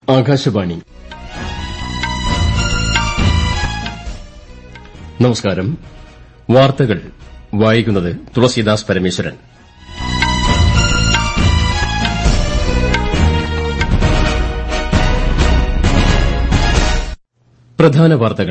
ആകാശവാണി നമസ്കാരം വാർത്തകൾ വായിക്കുന്നത് തുളസീദാസ് പരമേശ്വരൻ പ്രധാന വാർത്തകൾ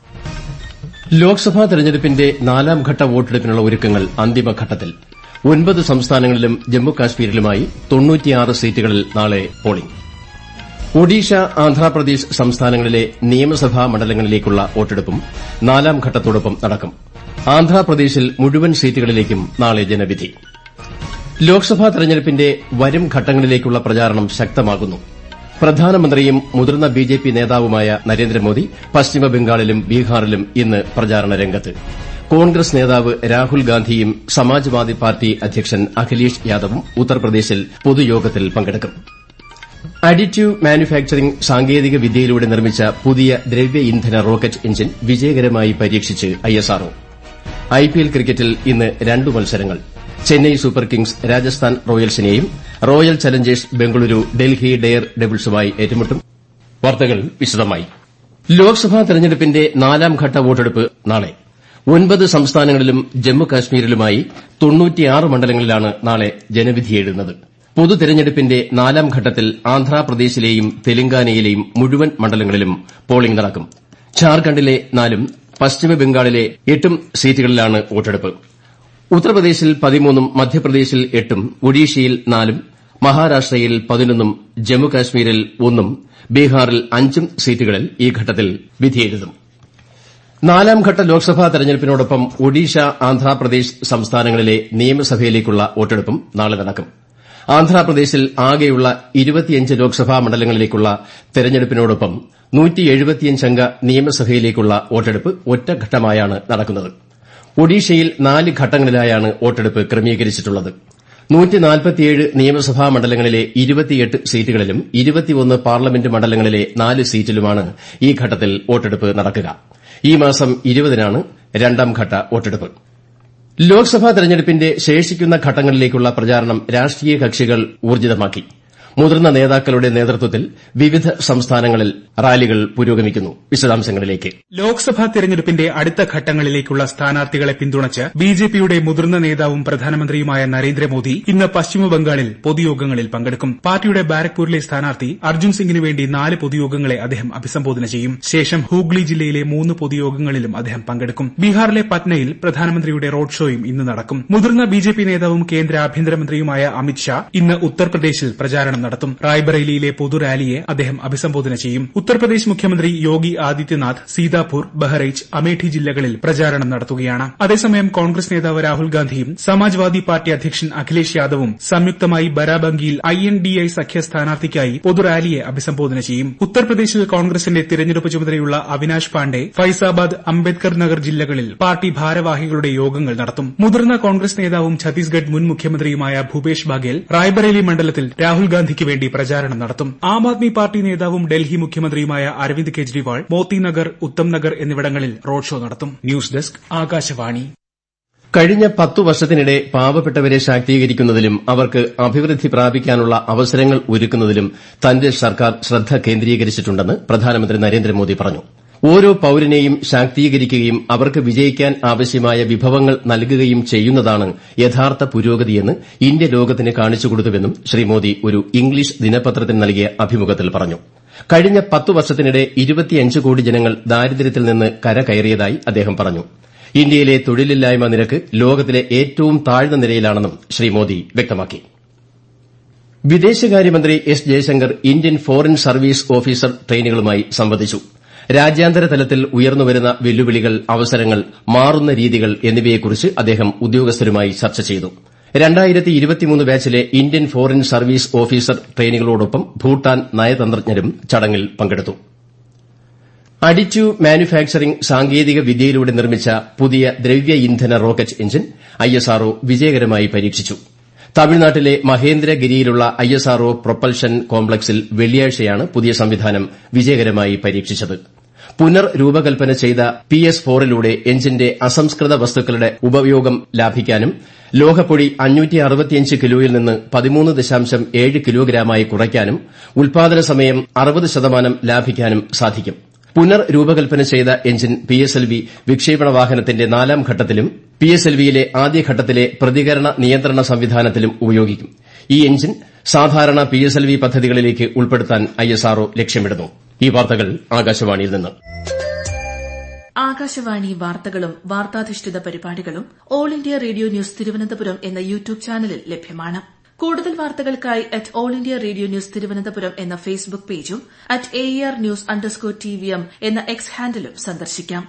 ലോക്സഭാ തെരഞ്ഞെടുപ്പിന്റെ നാലാംഘട്ട വോട്ടെടുപ്പിനുള്ള ഒരുക്കങ്ങൾ അന്തിമഘട്ടത്തിൽ ഒൻപത് സംസ്ഥാനങ്ങളിലും ജമ്മുകാശ്മീരിലുമായി സീറ്റുകളിൽ നാളെ പോളിംഗ് ഒഡീഷ ആന്ധ്രാപ്രദേശ് സംസ്ഥാനങ്ങളിലെ നിയമസഭാ മണ്ഡലങ്ങളിലേക്കുള്ള വോട്ടെടുപ്പും നാലാം ഘട്ടത്തോടൊപ്പം നടക്കും ആന്ധ്രാപ്രദേശിൽ മുഴുവൻ സീറ്റുകളിലേക്കും നാളെ ജനവിധി ലോക്സഭാ തെരഞ്ഞെടുപ്പിന്റെ വരും ഘട്ടങ്ങളിലേക്കുള്ള പ്രചാരണം ശക്തമാകുന്നു പ്രധാനമന്ത്രിയും മുതിർന്ന ബിജെപി നേതാവുമായ നരേന്ദ്രമോദി പശ്ചിമബംഗാളിലും ബീഹാറിലും ഇന്ന് പ്രചാരണ രംഗത്ത് കോൺഗ്രസ് നേതാവ് രാഹുൽ ഗാന്ധിയും സമാജ്വാദി പാർട്ടി അധ്യക്ഷൻ അഖിലേഷ് യാദവും ഉത്തർപ്രദേശിൽ പൊതുയോഗത്തിൽ പങ്കെടുക്കും അഡിറ്റീവ് മാനുഫാക്ചറിംഗ് സാങ്കേതിക വിദ്യയിലൂടെ നിർമ്മിച്ച പുതിയ ദ്രവ്യ ഇന്ധന റോക്കറ്റ് എഞ്ചിൻ വിജയകരമായി പരീക്ഷിച്ച് ഐഎസ്ആർഒ ഐപിഎൽ ക്രിക്കറ്റിൽ ഇന്ന് രണ്ട് മത്സരങ്ങൾ ചെന്നൈ സൂപ്പർ കിങ്സ് രാജസ്ഥാൻ റോയൽസിനെയും Royal Challengers Bengaluru Delhi Dare ഡെവിൾസുമായി ഏറ്റുമുട്ടും വാർത്തകൾ വിശദമായി ലോക്സഭാ തെരഞ്ഞെടുപ്പിന്റെ നാലാംഘട്ട വോട്ടെടുപ്പ് നാളെ ഒൻപത് സംസ്ഥാനങ്ങളിലും ജമ്മുകാശ്മീരിലുമായി മണ്ഡലങ്ങളിലാണ് നാളെ ജനവിധിയെഴുതുന്നത് പൊതു തെരഞ്ഞെടുപ്പിന്റെ നാലാം ഘട്ടത്തിൽ ആന്ധ്രാപ്രദേശിലെയും തെലങ്കാനയിലെയും മുഴുവൻ മണ്ഡലങ്ങളിലും പോളിംഗ് നടക്കും ഝാർഖണ്ഡിലെ നാലും പശ്ചിമബംഗാളിലെ എട്ടും സീറ്റുകളിലാണ് വോട്ടെടുപ്പ് ഉത്തർപ്രദേശിൽ പതിമൂന്നും മധ്യപ്രദേശിൽ എട്ടും ഒഡീഷയിൽ നാലും മഹാരാഷ്ട്രയിൽ പതിനൊന്നും ജമ്മുകാശ്മീരിൽ ഒന്നും ബീഹാറിൽ അഞ്ചും സീറ്റുകളിൽ ഈ ഘട്ടത്തിൽ വിധിയെഴുതും നാലാംഘട്ട ലോക്സഭാ തെരഞ്ഞെടുപ്പിനോടൊപ്പം ഒഡീഷ ആന്ധ്രാപ്രദേശ് സംസ്ഥാനങ്ങളിലെ നിയമസഭയിലേക്കുള്ള വോട്ടെടുപ്പും നാളെ നടക്കും ആന്ധ്രാപ്രദേശിൽ ആകെയുള്ള ലോക്സഭാ മണ്ഡലങ്ങളിലേക്കുള്ള തെരഞ്ഞെടുപ്പിനോടൊപ്പം അംഗ നിയമസഭയിലേക്കുള്ള വോട്ടെടുപ്പ് ഒറ്റഘട്ടമായാണ് നടക്കുന്നത് ഒഡീഷയിൽ നാല് ഘട്ടങ്ങളിലായാണ് വോട്ടെടുപ്പ് ക്രമീകരിച്ചിട്ടുള്ളത് നിയമസഭാ മണ്ഡലങ്ങളിലെ സീറ്റുകളിലും പാർലമെന്റ് മണ്ഡലങ്ങളിലെ നാല് സീറ്റിലുമാണ് ഈ ഘട്ടത്തിൽ വോട്ടെടുപ്പ് നടക്കുക ഈ മാസം നാണ് രണ്ടാംഘട്ട വോട്ടെടുപ്പ് ലോക്സഭാ തെരഞ്ഞെടുപ്പിന്റെ ശേഷിക്കുന്ന ഘട്ടങ്ങളിലേക്കുള്ള പ്രചാരണം രാഷ്ട്രീയ കക്ഷികൾ ഊർജ്ജിതമാക്കി മുതിർന്ന നേതാക്കളുടെ നേതൃത്വത്തിൽ വിവിധ സംസ്ഥാനങ്ങളിൽ റാലികൾ പുരോഗമിക്കുന്നു വിശദാംശങ്ങളിലേക്ക് ലോക്സഭാ തെരഞ്ഞെടുപ്പിന്റെ അടുത്ത ഘട്ടങ്ങളിലേക്കുള്ള സ്ഥാനാർത്ഥികളെ പിന്തുണച്ച് ബിജെപിയുടെ മുതിർന്ന നേതാവും പ്രധാനമന്ത്രിയുമായ നരേന്ദ്രമോദി ഇന്ന് പശ്ചിമബംഗാളിൽ പൊതുയോഗങ്ങളിൽ പങ്കെടുക്കും പാർട്ടിയുടെ ബാരക്പൂരിലെ സ്ഥാനാർത്ഥി അർജുൻ സിംഗിന് വേണ്ടി നാല് പൊതുയോഗങ്ങളെ അദ്ദേഹം അഭിസംബോധന ചെയ്യും ശേഷം ഹൂഗ്ലി ജില്ലയിലെ മൂന്ന് പൊതുയോഗങ്ങളിലും അദ്ദേഹം പങ്കെടുക്കും ബീഹാറിലെ പറ്റ്നയിൽ പ്രധാനമന്ത്രിയുടെ റോഡ് ഷോയും ഇന്ന് നടക്കും മുതിർന്ന ബിജെപി നേതാവും കേന്ദ്ര ആഭ്യന്തരമന്ത്രിയുമായ അമിത്ഷാ ഇന്ന് ഉത്തർപ്രദേശിൽ പ്രചാരണം നടത്തും റായ്ബറേലിയിലെ പൊതുറാലിയെ അദ്ദേഹം അഭിസംബോധന ചെയ്യും ഉത്തർപ്രദേശ് മുഖ്യമന്ത്രി യോഗി ആദിത്യനാഥ് സീതാപൂർ ബഹ്റൈച്ച് അമേഠി ജില്ലകളിൽ പ്രചാരണം നടത്തുകയാണ് അതേസമയം കോൺഗ്രസ് നേതാവ് രാഹുൽ ഗാന്ധിയും സമാജ്വാദി പാർട്ടി അധ്യക്ഷൻ അഖിലേഷ് യാദവും സംയുക്തമായി ബരാബങ്കിയിൽ ഐ എൻ ഡി ഐ സഖ്യ സ്ഥാനാർത്ഥിക്കായി പൊതുറാലിയെ അഭിസംബോധന ചെയ്യും ഉത്തർപ്രദേശിൽ കോൺഗ്രസിന്റെ തിരഞ്ഞെടുപ്പ് ചുമതലയുള്ള അവിനാശ് പാണ്ഡെ ഫൈസാബാദ് അംബേദ്കർ നഗർ ജില്ലകളിൽ പാർട്ടി ഭാരവാഹികളുടെ യോഗങ്ങൾ നടത്തും മുതിർന്ന കോൺഗ്രസ് നേതാവും ഛത്തീസ്ഗഡ് മുൻ മുഖ്യമന്ത്രിയുമായ ഭൂപേഷ് ബാഗേൽ റായ്ബറേലി മണ്ഡലത്തിൽ രാഹുൽ ഗാന്ധി ഗാന്ധിക്ക് വേണ്ടി പ്രചാരണം നടത്തും ആം ആദ്മി പാർട്ടി നേതാവും ഡൽഹി മുഖ്യമന്ത്രിയുമായ അരവിന്ദ് കെജ്രിവാൾ മോത്തി നഗർ ഉത്തം നഗർ എന്നിവിടങ്ങളിൽ റോഡ് ഷോ നടത്തും ന്യൂസ് ഡെസ്ക് ആകാശവാണി കഴിഞ്ഞ പത്തു വർഷത്തിനിടെ പാവപ്പെട്ടവരെ ശാക്തീകരിക്കുന്നതിലും അവർക്ക് അഭിവൃദ്ധി പ്രാപിക്കാനുള്ള അവസരങ്ങൾ ഒരുക്കുന്നതിലും തന്റെ സർക്കാർ ശ്രദ്ധ കേന്ദ്രീകരിച്ചിട്ടുണ്ടെന്ന് പ്രധാനമന്ത്രി നരേന്ദ്രമോദി പറഞ്ഞു ഓരോ പൌരനെയും ശാക്തീകരിക്കുകയും അവർക്ക് വിജയിക്കാൻ ആവശ്യമായ വിഭവങ്ങൾ നൽകുകയും ചെയ്യുന്നതാണ് യഥാർത്ഥ പുരോഗതിയെന്ന് ഇന്ത്യ ലോകത്തിന് കാണിച്ചുകൊടുത്തുവെന്നും ശ്രീ മോദി ഒരു ഇംഗ്ലീഷ് ദിനപത്രത്തിന് നൽകിയ അഭിമുഖത്തിൽ പറഞ്ഞു കഴിഞ്ഞ പത്തു വർഷത്തിനിടെ കോടി ജനങ്ങൾ ദാരിദ്ര്യത്തിൽ നിന്ന് കരകയറിയതായി അദ്ദേഹം പറഞ്ഞു ഇന്ത്യയിലെ തൊഴിലില്ലായ്മ നിരക്ക് ലോകത്തിലെ ഏറ്റവും താഴ്ന്ന നിലയിലാണെന്നും ശ്രീ മോദി വ്യക്തമാക്കി വിദേശകാര്യമന്ത്രി S Jaishankar Indian foreign service officer ട്രെയിനികളുമായി സംവദിച്ചു രാജ്യാന്തര തലത്തിൽ ഉയർന്നുവരുന്ന വെല്ലുവിളികൾ അവസരങ്ങൾ മാറുന്ന രീതികൾ എന്നിവയെക്കുറിച്ച് അദ്ദേഹം ഉദ്യോഗസ്ഥരുമായി ചർച്ച ചെയ്തു ബാച്ചിലെ ഇന്ത്യൻ ഫോറിൻ സർവീസ് ഓഫീസർ ട്രെയിനികളോടൊപ്പം ഭൂട്ടാൻ നയതന്ത്രജ്ഞരും ചടങ്ങിൽ പങ്കെടുത്തു അഡിറ്റീവ് മാനുഫാക്ചറിംഗ് സാങ്കേതിക വിദ്യയിലൂടെ നിർമ്മിച്ച പുതിയ ദ്രവ്യ ഇന്ധന റോക്കറ്റ് എഞ്ചിൻ ഐഎസ്ആർഒ വിജയകരമായി പരീക്ഷിച്ചു തമിഴ്നാട്ടിലെ മഹേന്ദ്രഗിരിയിലുള്ള ഐഎസ്ആർഒ പ്രൊപ്പൽഷൻ കോംപ്ലക്സിൽ വെള്ളിയാഴ്ചയാണ് പുതിയ സംവിധാനം വിജയകരമായി പരീക്ഷിച്ചത് പുനർരൂപകൽപ്പന ചെയ്ത പി എസ് ഫോറിലൂടെ എഞ്ചിന്റെ അസംസ്കൃത വസ്തുക്കളുടെ ഉപയോഗം ലാഭിക്കാനും ലോഹപ്പൊടി കിലോയിൽ നിന്ന് പതിമൂന്ന് ദശാംശം ഏഴ് കിലോഗ്രാമായി കുറയ്ക്കാനും ഉൽപാദന സമയം അറുപത് ശതമാനം ലാഭിക്കാനും സാധിക്കും പുനർരൂപകൽപ്പന ചെയ്ത എഞ്ചിൻ പിഎസ്എൽവി വിക്ഷേപണ വാഹനത്തിന്റെ നാലാം ഘട്ടത്തിലും പിഎസ്എൽവിയിലെ ആദ്യഘട്ടത്തിലെ പ്രതികരണ നിയന്ത്രണ സംവിധാനത്തിലും ഉപയോഗിക്കും ഈ എഞ്ചിൻ സാധാരണ പിഎസ്എൽവി പദ്ധതികളിലേക്ക് ഉൾപ്പെടുത്താൻ ഐഎസ്ആർഒ ലക്ഷ്യമിടുന്നു ഈ വാർത്തകൾ ആകാശവാണിയിൽ നിന്ന് ആകാശവാണി വാർത്തകളും വാർത്താധിഷ്ഠിത പരിപാടികളും All India Radio News Thiruvananthapuram എന്ന യൂട്യൂബ് ചാനലിൽ ലഭ്യമാണ് കൂടുതൽ വാർത്തകൾക്കായി at All India Radio News Thiruvananthapuram എന്ന ഫേസ്ബുക്ക് പേജും at A R news underscore T V M എന്ന എക്സ് ഹാൻഡിലും സന്ദർശിക്കാം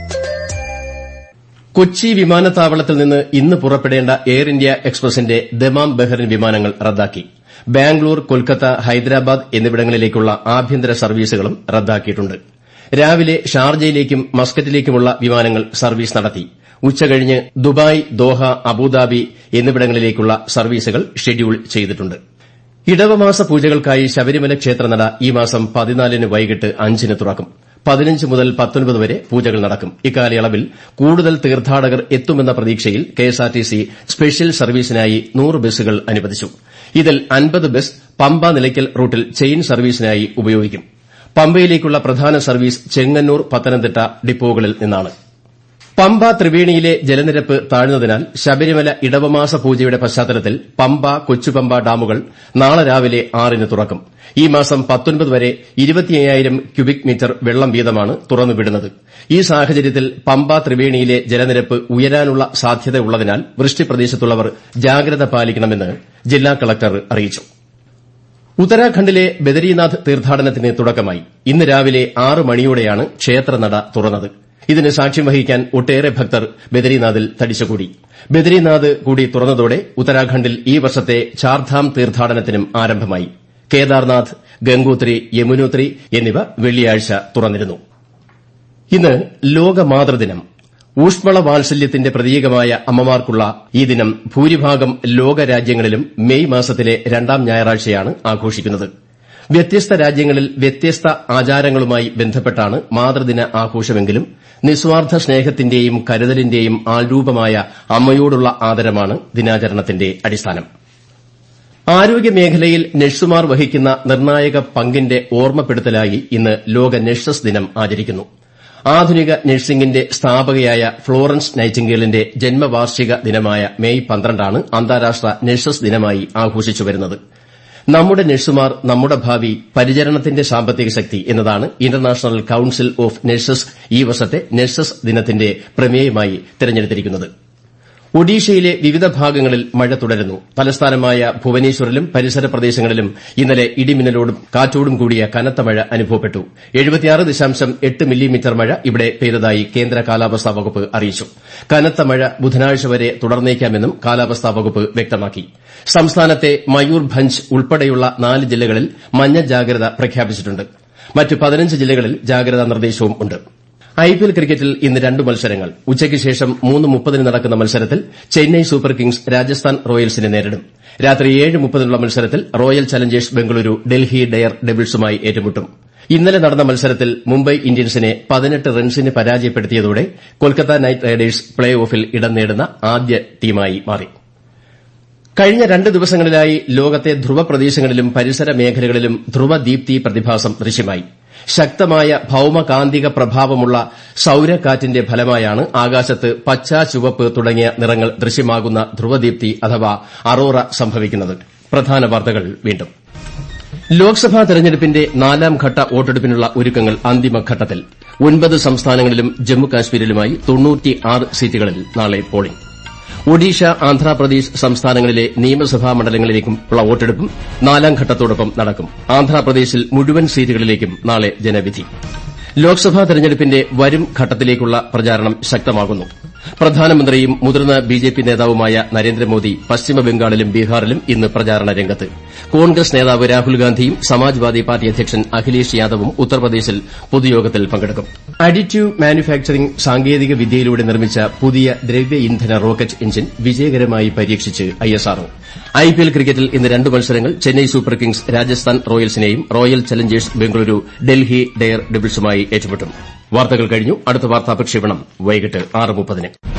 കൊച്ചി വിമാനത്താവളത്തിൽ നിന്ന് ഇന്ന് പുറപ്പെടേണ്ട എയർ ഇന്ത്യ എക്സ്പ്രസിന്റെ ദമാം ബഹ്റിൻ വിമാനങ്ങൾ റദ്ദാക്കി ബാംഗ്ലൂർ കൊൽക്കത്ത ഹൈദരാബാദ് എന്നിവിടങ്ങളിലേക്കുള്ള ആഭ്യന്തര സർവീസുകളും റദ്ദാക്കിയിട്ടുണ്ട് രാവിലെ ഷാർജയിലേക്കും മസ്കറ്റിലേക്കുമുള്ള വിമാനങ്ങൾ സർവീസ് നടത്തി ഉച്ചകഴിഞ്ഞ് ദുബായ് ദോഹ അബുദാബി എന്നിവിടങ്ങളിലേക്കുള്ള സർവീസുകൾ ഷെഡ്യൂൾ ചെയ്തിട്ടുണ്ട് ഇടവമാസ പൂജകൾക്കായി ശബരിമല ക്ഷേത്രനട ഈ മാസം പതിനാലിന് വൈകിട്ട് അഞ്ചിന് തുറക്കും പതിനഞ്ച് മുതൽ പത്തൊൻപത് വരെ പൂജകൾ നടക്കും ഇക്കാലയളവിൽ കൂടുതൽ തീർത്ഥാടകർ എത്തുമെന്ന പ്രതീക്ഷയിൽ കെഎസ്ആർടിസി സ്പെഷ്യൽ സർവീസിനായി നൂറ് ബസ്സുകൾ അനുവദിച്ചു ഇതിൽ അൻപത് ബസ് പമ്പ നിലയ്ക്കൽ റൂട്ടിൽ ചെയിൻ സർവീസിനായി ഉപയോഗിക്കും പമ്പയിലേക്കുള്ള പ്രധാന സർവീസ് ചെങ്ങന്നൂർ പത്തനംതിട്ട ഡിപ്പോകളിൽ നിന്നാണ് പമ്പ ത്രിവേണിയിലെ ജലനിരപ്പ് താഴ്ന്നതിനാൽ ശബരിമല ഇടവമാസ പൂജയുടെ പശ്ചാത്തലത്തിൽ പമ്പ കൊച്ചുപമ്പ ഡാമുകൾ നാളെ രാവിലെ ആറിന് തുറക്കും ഈ മാസം പത്തൊൻപത് വരെ ഇരുപത്തിയ്യായിരം ക്യൂബിക് മീറ്റർ വെള്ളം വീതമാണ് തുറന്നുവിടുന്നത് ഈ സാഹചര്യത്തിൽ പമ്പ ത്രിവേണിയിലെ ജലനിരപ്പ് ഉയരാനുള്ള സാധ്യതയുള്ളതിനാൽ വൃഷ്ടിപ്രദേശത്തുള്ളവർ ജാഗ്രത പാലിക്കണമെന്ന് ജില്ലാ കളക്ടർ അറിയിച്ചു ഉത്തരാഖണ്ഡിലെ ബദരീനാഥ് തീർത്ഥാടനത്തിന് തുടക്കമായി ഇന്ന് രാവിലെ ആറ് മണിയോടെയാണ് ക്ഷേത്രനട തുറന്നത് ഇതിന് സാക്ഷ്യം വഹിക്കാൻ ഒട്ടേറെ ഭക്തർ ബദരീനാഥിൽ തടിച്ചുകൂടി ബദരീനാഥ് കൂടി തുറന്നതോടെ ഉത്തരാഖണ്ഡിൽ ഈ വർഷത്തെ ചാർധാം തീർത്ഥാടനത്തിനും ആരംഭമായി കേദാർനാഥ് ഗംഗോത്രി യമുനോത്രി എന്നിവ വെള്ളിയാഴ്ച തുറന്നിരുന്നു ഇന്ന് ലോക മാതൃദിനം ഊഷ്മള വാത്സല്യത്തിന്റെ പ്രതീകമായ അമ്മമാർക്കുള്ള ഈ ദിനം ഭൂരിഭാഗം ലോകരാജ്യങ്ങളിലും മെയ് മാസത്തിലെ രണ്ടാം ഞായറാഴ്ചയാണ് ആഘോഷിക്കുന്നത് വ്യത്യസ്ത രാജ്യങ്ങളിൽ വ്യത്യസ്ത ആചാരങ്ങളുമായി ബന്ധപ്പെട്ടാണ് മാതൃദിന ആഘോഷമെങ്കിലും നിസ്വാർത്ഥ സ്നേഹത്തിന്റെയും കരുതലിന്റെയും ആൾരൂപമായ അമ്മയോടുള്ള ആദരമാണ് ദിനാചരണത്തിന്റെ അടിസ്ഥാനം ആരോഗ്യമേഖലയിൽ നഴ്സുമാർ വഹിക്കുന്ന നിർണായക പങ്കിന്റെ ഓർമ്മപ്പെടുത്തലായി ഇന്ന് ലോക നഴ്സസ് ദിനം ആചരിക്കുന്നു ആധുനിക നഴ്സിംഗിന്റെ സ്ഥാപകയായ ഫ്ളോറൻസ് നൈറ്റിംഗേലിന്റെ ജന്മവാർഷിക ദിനമായ മെയ് പന്ത്രണ്ടാണ് അന്താരാഷ്ട്ര നഴ്സസ് ദിനമായി ആഘോഷിച്ചു വരുന്നത് നമ്മുടെ നഴ്സുമാർ നമ്മുടെ ഭാവി പരിചരണത്തിന്റെ സാമ്പത്തിക ശക്തി എന്നതാണ് ഇന്റർനാഷണൽ കൌൺസിൽ ഓഫ് നഴ്സസ് ഈ വർഷത്തെ നഴ്സസ് ദിനത്തിന്റെ പ്രമേയമായി തെരഞ്ഞെടുത്തിരിക്കുന്നത് ഒഡീഷയിലെ വിവിധ ഭാഗങ്ങളിൽ മഴ തുടരുന്നു തലസ്ഥാനമായ ഭുവനേശ്വറിലും പരിസര പ്രദേശങ്ങളിലും ഇന്നലെ ഇടിമിന്നലോടും കാറ്റോടും കൂടിയ കനത്ത മഴ അനുഭവപ്പെട്ടു മില്ലിമീറ്റർ മഴ ഇവിടെ പെയ്തതായി കേന്ദ്ര കാലാവസ്ഥാ വകുപ്പ് അറിയിച്ചു കനത്ത മഴ ബുധനാഴ്ച വരെ തുടർന്നേക്കാമെന്നും കാലാവസ്ഥാ വകുപ്പ് വ്യക്തമാക്കി സംസ്ഥാനത്തെ മയൂർഭഞ്ച് ഉൾപ്പെടെയുള്ള നാല് ജില്ലകളിൽ മഞ്ഞ ജാഗ്രത പ്രഖ്യാപിച്ചിട്ടുണ്ട് മറ്റ് പതിനഞ്ച് ജില്ലകളിൽ ജാഗ്രതാ നിർദ്ദേശവും ഉണ്ട് ഐപിഎൽ ക്രിക്കറ്റിൽ ഇന്ന് രണ്ട് മത്സരങ്ങൾ ഉച്ചയ്ക്ക് ശേഷം മൂന്ന് മുപ്പതിന് നടക്കുന്ന മത്സരത്തിൽ ചെന്നൈ സൂപ്പർ കിങ്സ് രാജസ്ഥാൻ റോയൽസിനെ നേരിടും രാത്രി ഏഴ് മുപ്പതിനുള്ള മത്സരത്തിൽ Royal Challengers Bengaluru Delhi Dare ഡെവിൾസുമായി ഏറ്റുമുട്ടും ഇന്നലെ നടന്ന മത്സരത്തിൽ മുംബൈ ഇന്ത്യൻസിനെ പതിനെട്ട് റൺസിന് പരാജയപ്പെടുത്തിയതോടെ കൊൽക്കത്ത നൈറ്റ് റൈഡേഴ്സ് പ്ലേ ഓഫിൽ ഇടം നേടുന്ന ആദ്യ ടീമായി മാറി കഴിഞ്ഞ രണ്ട് ദിവസങ്ങളിലായി ലോകത്തെ ധ്രുവ പ്രദേശങ്ങളിലും പരിസര മേഖലകളിലും ധ്രുവദീപ്തി പ്രതിഭാസം ദൃശ്യമായി ശക്തമായ ഭൌമകാന്തിക പ്രഭാവമുള്ള സൌരക്കാറ്റിന്റെ ഫലമായാണ് ആകാശത്ത് പച്ച ചുവപ്പ് തുടങ്ങിയ നിറങ്ങൾ ദൃശ്യമാകുന്ന ധ്രുവദീപ്തി അഥവാ അറോറ സംഭവിക്കുന്നത് പ്രധാന വാർത്തകൾ വീണ്ടും ലോക്സഭാ തെരഞ്ഞെടുപ്പിന്റെ നാലാം ഘട്ട വോട്ടെടുപ്പിനുള്ള ഒരുക്കങ്ങൾ അന്തിമഘട്ടത്തിൽ ഒൻപത് സംസ്ഥാനങ്ങളിലും ജമ്മുകാശ്മീരിലുമായി സീറ്റുകളിൽ നാളെ പോളിംഗ് ഒഡീഷ ആന്ധ്രാപ്രദേശ് സംസ്ഥാനങ്ങളിലെ നിയമസഭാ മണ്ഡലങ്ങളിലേക്കുള്ള വോട്ടെടുപ്പും നാലാം ഘട്ടത്തോടൊപ്പം നടക്കും ആന്ധ്രാപ്രദേശിൽ മുഴുവൻ സീറ്റുകളിലേക്കും നാളെ ജനവിധി ലോക്സഭാ തെരഞ്ഞെടുപ്പിന്റെ വരും ഘട്ടത്തിലേക്കുള്ള പ്രചാരണം ശക്തമാകുന്നു പ്രധാനമന്ത്രിയും മുതിർന്ന ബിജെപി നേതാവുമായ നരേന്ദ്രമോദി പശ്ചിമബംഗാളിലും ബീഹാറിലും ഇന്ന് പ്രചാരണ രംഗത്ത് കോൺഗ്രസ് നേതാവ് രാഹുൽഗാന്ധിയും സമാജ്വാദി പാർട്ടി അധ്യക്ഷൻ അഖിലേഷ് യാദവും ഉത്തർപ്രദേശിൽ പൊതുയോഗത്തിൽ പങ്കെടുക്കും അഡിറ്റീവ് മാനുഫാക്ചറിംഗ് സാങ്കേതിക വിദ്യയിലൂടെ നിർമ്മിച്ച പുതിയ ദ്രവ്യ ഇന്ധന റോക്കറ്റ് എഞ്ചിൻ വിജയകരമായി പരീക്ഷിച്ച് ഐഎസ്ആർഒ ഐപിഎൽ ക്രിക്കറ്റിൽ ഇന്ന് രണ്ട് മത്സരങ്ങൾ ചെന്നൈ സൂപ്പർ കിങ്സ് രാജസ്ഥാൻ റോയൽസിനെയും Royal Challengers Bengaluru Delhi Dare ഡെവിൾസുമായി ഏറ്റുമുട്ടും വാർത്തകൾ കഴിഞ്ഞു അടുത്ത വാർത്താ പ്രക്ഷേപണം വൈകിട്ട് ആറ് മുപ്പതിന്